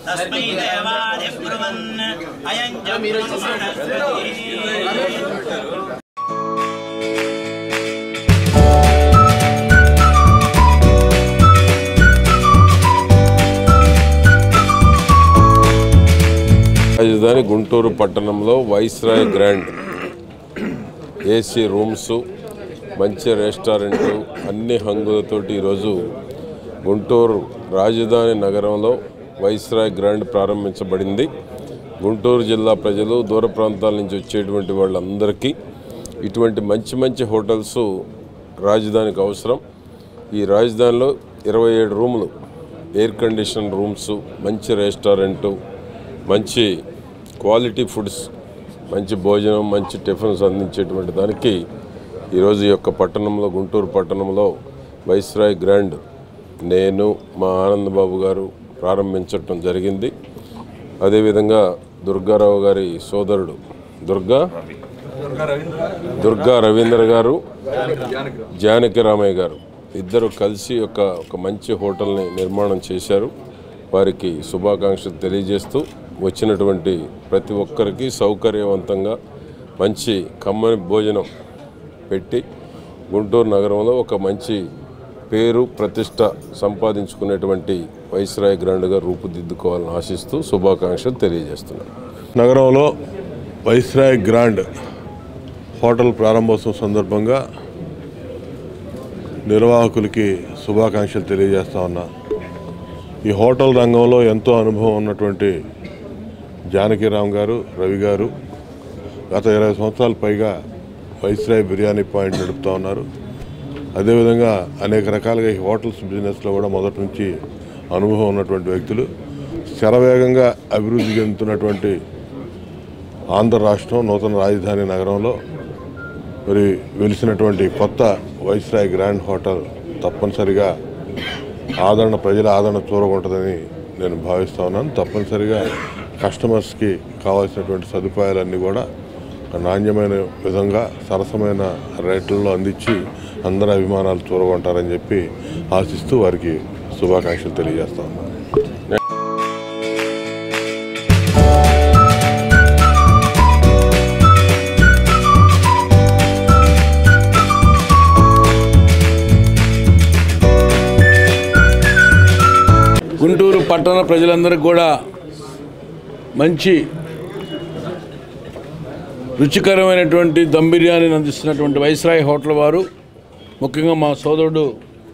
తస్మై దేవాది బ్రువన్ అయం చ బ్రహ్మణస్పతిః. రాజధాని గుంటూరు పట్టణంలో వైస్రాయ్ గ్రాండ్ ఏసీ రూమ్స్ మంచి రెస్టారెంట్ అన్ని హంగులతోటి ఈరోజు గుంటూరు రాజధాని నగరంలో వైస్రాయ్ గ్రాండ్ ప్రారంభించబడింది గుంటూరు జిల్లా ప్రజలు దూర ప్రాంతాల నుంచి వచ్చేటువంటి వాళ్ళందరికీ ఇటువంటి మంచి మంచి హోటల్స్ రాజధానికి అవసరం ఈ రాజధానిలో ఇరవై ఏడు రూములు ఎయిర్ కండిషన్ రూమ్స్ మంచి రెస్టారెంటు మంచి క్వాలిటీ ఫుడ్స్ మంచి భోజనం మంచి టిఫిన్స్ అందించేటువంటి దానికి ఈరోజు ఈ యొక్క పట్టణంలో గుంటూరు పట్టణంలో వైస్రాయ్ గ్రాండ్ నేను మా ఆనందబాబు గారు ప్రారంభించటం జరిగింది అదేవిధంగా దుర్గారావు గారి సోదరుడు దుర్గా దుర్గా రవీంద్ర గారు జానకి రామయ్య గారు ఇద్దరు కలిసి ఒక ఒక మంచి హోటల్ని నిర్మాణం చేశారు వారికి శుభాకాంక్షలు తెలియజేస్తూ వచ్చినటువంటి ప్రతి ఒక్కరికి సౌకర్యవంతంగా మంచి కమ్మని భోజనం పెట్టి గుంటూరు నగరంలో ఒక మంచి పేరు ప్రతిష్ట సంపాదించుకునేటువంటి వైస్రాయ్ గ్రాండ్గా రూపుదిద్దుకోవాలని ఆశిస్తూ శుభాకాంక్షలు తెలియజేస్తున్నాను నగరంలో వైస్రాయ్ గ్రాండ్ హోటల్ ప్రారంభోత్సవం సందర్భంగా నిర్వాహకులకి శుభాకాంక్షలు తెలియజేస్తా ఉన్నా ఈ హోటల్ రంగంలో ఎంతో అనుభవం ఉన్నటువంటి జానకిరామ్ గారు రవి గారు గత ఇరవై సంవత్సరాల పైగా వైస్రాయ్ బిర్యానీ పాయింట్ నడుపుతూ ఉన్నారు అదేవిధంగా అనేక రకాలుగా ఈ హోటల్స్ బిజినెస్లో కూడా మొదటి నుంచి అనుభవం ఉన్నటువంటి వ్యక్తులు శరవేగంగా అభివృద్ధి చెందుతున్నటువంటి ఆంధ్ర రాష్ట్రం నూతన రాజధాని నగరంలో మరి వెలిసినటువంటి కొత్త వైస్రాయ్ గ్రాండ్ హోటల్ తప్పనిసరిగా ఆదరణ ప్రజల ఆదరణ చూరగొంటుందని నేను భావిస్తా ఉన్నాను తప్పనిసరిగా కస్టమర్స్కి కావాల్సినటువంటి సదుపాయాలన్నీ కూడా ఒక నాణ్యమైన విధంగా సరసమైన రేట్లలో అందించి అందరి అభిమానాలు చూరగొంటారని చెప్పి ఆశిస్తూ వారికి శుభాకాంక్షలు తెలియజేస్తా ఉన్నాను గుంటూరు పట్టణ ప్రజలందరికీ కూడా మంచి రుచికరమైనటువంటి దమ్ బిర్యానీని అందిస్తున్నటువంటి వైస్రాయ్ హోటల్ వారు ముఖ్యంగా మా సోదరుడు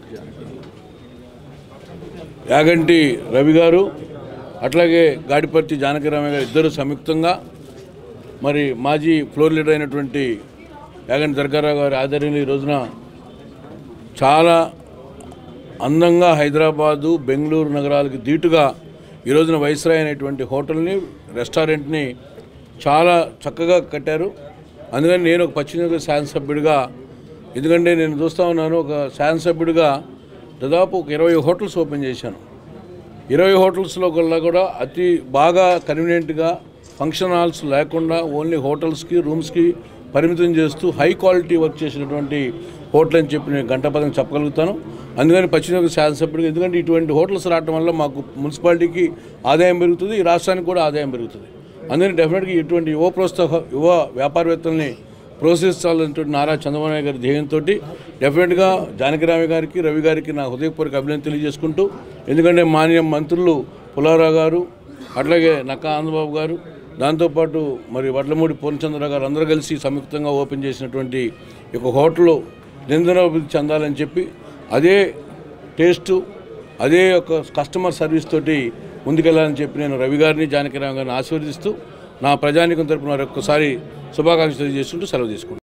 యాగంటి రవి గారు అట్లాగే గాడిపర్తి జానకిరామయ్య గారు ఇద్దరు సంయుక్తంగా మరి మాజీ ఫ్లోర్ లీడర్ అయినటువంటి యాగంటి దర్గారావు గారి ఆధ్వర్యంలో ఈ రోజున చాలా అందంగా హైదరాబాదు బెంగళూరు నగరాలకు ధీటుగా ఈ రోజున వైస్రాయ్ అనేటువంటి హోటల్ని రెస్టారెంట్ని చాలా చక్కగా కట్టారు అందుకని నేను ఒక పశ్చిమ శాసనసభ్యుడిగా ఎందుకంటే నేను చూస్తూ ఉన్నాను ఒక శాసనసభ్యుడిగా దాదాపు ఒక ఇరవై హోటల్స్ ఓపెన్ చేశాను ఇరవై హోటల్స్లో కల్లా కూడా అతి బాగా కన్వీనియంట్గా ఫంక్షన్ హాల్స్ లేకుండా ఓన్లీ హోటల్స్కి రూమ్స్కి పరిమితం చేస్తూ హై క్వాలిటీ వర్క్ చేసినటువంటి హోటల్ అని చెప్పి నేను గంటపదం చెప్పగలుగుతాను అందుకని పశ్చిమ శాసనసభ్యుడిగా ఎందుకంటే ఇటువంటి హోటల్స్ రావడం వల్ల మాకు మున్సిపాలిటీకి ఆదాయం పెరుగుతుంది ఈ రాష్ట్రానికి కూడా ఆదాయం పెరుగుతుంది అందుకని డెఫినెట్గా ఇటువంటి యువ ప్రోత్సాహ యువ వ్యాపారవేత్తల్ని ప్రోత్సహించాలనేటువంటి నారా చంద్రబాబు నాయుడు గారి ధ్యేయంతో డెఫినెట్గా జానకిరామి గారికి రవి గారికి నా హృదయపూర్వక అభినందన తెలియజేసుకుంటూ ఎందుకంటే మాన్య మంత్రులు పులారావు గారు అట్లాగే నక్కా ఆనందబాబు గారు దాంతోపాటు మరి వడ్లమూడి పూర్ణచంద్ర గారు అందరూ కలిసి సంయుక్తంగా ఓపెన్ చేసినటువంటి ఈ యొక్క హోటల్ నిరంతరాభివృద్ధి చెందాలని చెప్పి అదే టేస్టు అదే ఒక కస్టమర్ సర్వీస్ తోటి ముందుకెళ్ళాలని చెప్పి నేను రవి గారిని జానకిరామ్ గారిని ఆశీర్వదిస్తూ నా ప్రజానికం తరపున మరొకసారి శుభాకాంక్షలు తెలియజేస్తుంటూ సెలవు తీసుకుంటాను